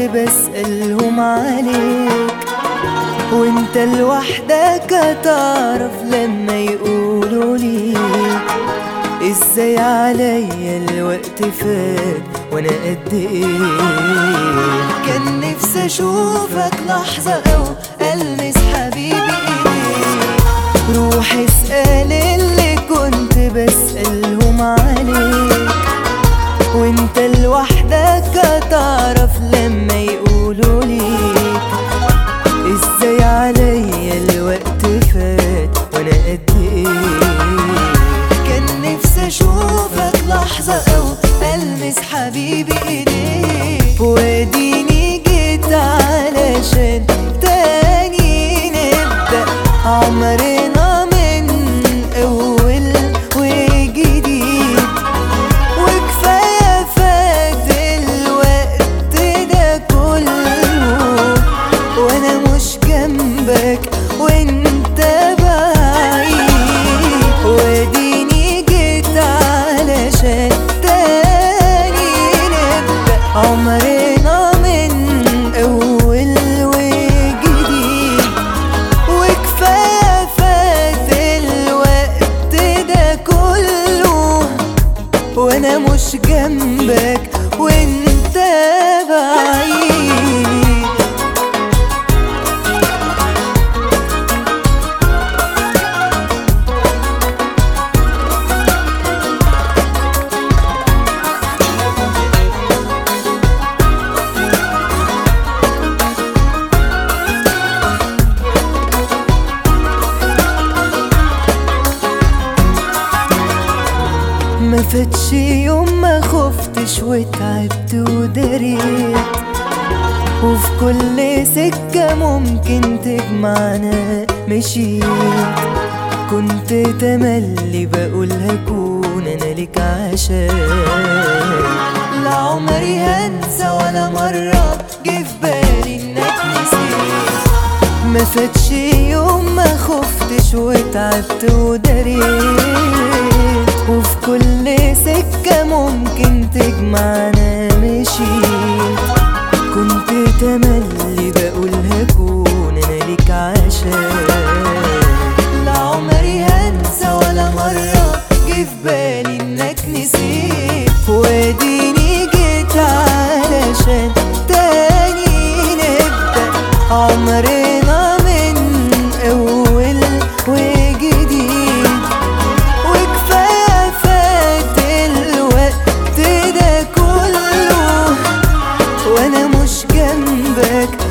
بسألهم عليك وانت لوحدك هتعرف لما يقولوا ليك ازاي عليا الوقت فات وانا قد ايه كان نفسي اشوفك لحظة او المس حبيبي ايديك روح اسأل اللي كنت بسألهم عليك وانت لوحدك هتعرف لما يقولوا ليك ازاي عليا الوقت فات وانا قد ايه كان نفسي اشوفك لحظة او المس حبيبي ايديك واديني جيت علشان تاني نبدأ عمرنا من اول وجديد وكفاية فات الوقت ده كله وانا مش جنبك وانت بعيد واديني جيت علشان تاني نبدأ عمرنا من اول وجديد وكفاية فات الوقت ده كله وانا مش جنبك وانت بعيد ما فاتش يوم ما خفتش وتعبت ودريت وفي كل سكة ممكن تجمعنا مشيت كنت تملي بقول هكون انا لك عشان لا عمري هنسى ولا مرة جه في بالي انك نسيت ما فاتش يوم ما خفتش وتعبت ودريت وفي كل سكة ممكن تجمعنا مشيت كنت تملي بقول هكون انا ليك عشان لا عمري هنسى ولا مرة جه في بالي انك نسيت واديني جيت علشان تاني نبدأ عمرنا من اول وجديد وكفاية فات الوقت ده كله وانا مش جنبك